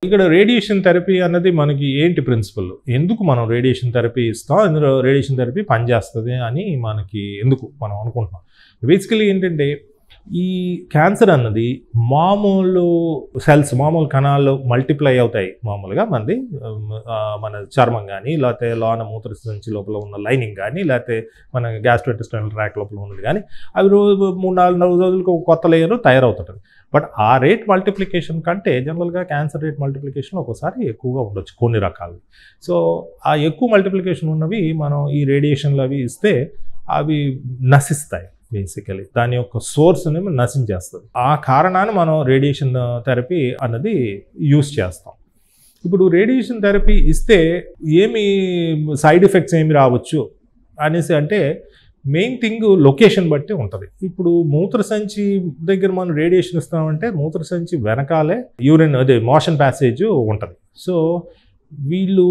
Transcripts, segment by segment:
ఇక్కడ radiation therapy అన్నది మనకి ఏంటి ప్రిన్సిపల్ ఎందుకు మనం రేడియేషన్ థెరపీ ఇస్తాం ఇందులో రేడియేషన్ థెరపీ పనిచేస్తుంది అని మనకి ఎందుకు మనం అనుకుంటున్నాం బేసికలీ ఏంటంటే ఈ క్యాన్సర్ అన్నది మామూలు సెల్స్ మామూలు కణాలు మల్టిప్లై అవుతాయి మామూలుగా మనది ఉమ్, ఆ, మన చర్మం కానీ లేకపోతే లోన మూత్ర సంచి లోపల ఉన్న లైనింగ్ కానీ లేకపోతే మన గ్యాస్ట్రోఇంటెస్టైనల్ ట్రాక్ లోపల ఉన్నది కానీ అవి రోజు మూడు నాలుగు నాలుగు రోజులకు ఒక కొత్త లేయర్ తయారవుతుంటుంది బట్ ఆ రేట్ మల్టిప్లికేషన్ కంటే జనరల్గా క్యాన్సర్ రేట్ మల్టిప్లికేషన్ ఒక్కోసారి ఎక్కువగా ఉండొచ్చు కొన్ని రకాలు సో ఆ ఎక్కువ మల్టిప్లికేషన్ ఉన్నవి మనం ఈ రేడియేషన్లు అవి ఇస్తే అవి నశిస్తాయి బేసికలీ దాని యొక్క సోర్స్ని నశించేస్తుంది ఆ కారణాన్ని మనం రేడియేషన్ థెరపీ అన్నది యూస్ చేస్తాం ఇప్పుడు రేడియేషన్ థెరపీ ఇస్తే ఏమి సైడ్ ఎఫెక్ట్స్ ఏమి రావచ్చు అనేసి అంటే మెయిన్ థింగ్ లొకేషన్ బట్టి ఉంటుంది ఇప్పుడు మూత్ర సంచి దగ్గర మనం రేడియేషన్ ఇస్తామంటే మూత్ర సంచి వెనకాలే యూరిన్ అదే మోషన్ ప్యాసేజ్ ఉంటుంది సో వీళ్ళు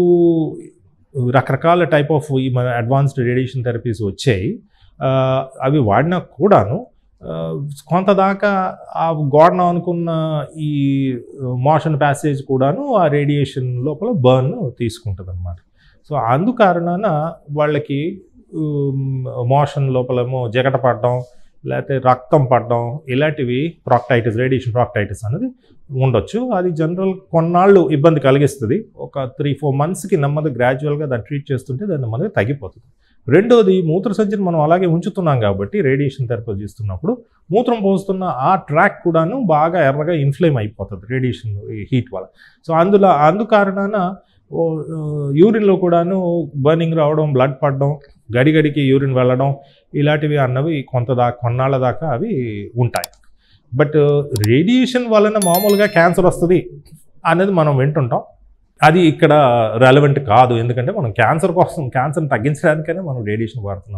రకరకాల టైప్ ఆఫ్ ఈ మన అడ్వాన్స్డ్ రేడియేషన్ థెరపీస్ వచ్చాయి ఆ, అవి వాడినా కూడాను ఆ, కొంత దాకా ఆ గోడన అనుకున్న ఈ మోషన్ ప్యాసేజ్ కూడాను ఆ రేడియేషన్ లోపల బర్న్ తీసుకుంటుంది అనమాట సో అందు కారణాన వాళ్ళకి మోషన్ లోపలేమో జగట పడడం లేకపోతే రక్తం పడడం ఇలాంటివి ప్రాక్టైటిస్ రేడియేషన్ ప్రాక్టైటిస్ అనేది ఉండొచ్చు అది జనరల్ కొన్నాళ్ళు ఇబ్బంది కలిగిస్తుంది ఒక త్రీ ఫోర్ మంత్స్కి నెమ్మది గ్రాడ్యువల్గా దాన్ని ట్రీట్ చేస్తుంటే దాన్ని నెమ్మదిగా తగ్గిపోతుంది రెండోది మూత్ర సంచిని మనం అలాగే ఉంచుతున్నాం కాబట్టి రేడియేషన్ థెరపీ చేస్తున్నప్పుడు మూత్రం పోస్తున్న ఆ ట్రాక్ కూడాను బాగా ఎర్రగా ఇన్ఫ్లేమ్ అయిపోతుంది రేడియేషన్ హీట్ వల్ల సో అందులో అందు కారణాన ఓ, ఆ, యూరిన్లో కూడాను బర్నింగ్ రావడం బ్లడ్ పడడం గడిగడికి యూరిన్ వెళ్ళడం ఇలాంటివి అన్నవి కొంత దా కొన్నాళ్ళ దాకా అవి ఉంటాయి బట్ రేడియేషన్ వలన మామూలుగా క్యాన్సర్ వస్తుంది అనేది మనం వింటుంటాం అది ఇక్కడ రెలవెంట్ కాదు ఎందుకంటే మనం క్యాన్సర్ కోసం క్యాన్సర్ని తగ్గించడానికనే మనం రేడియేషన్ వాడుతున్నాం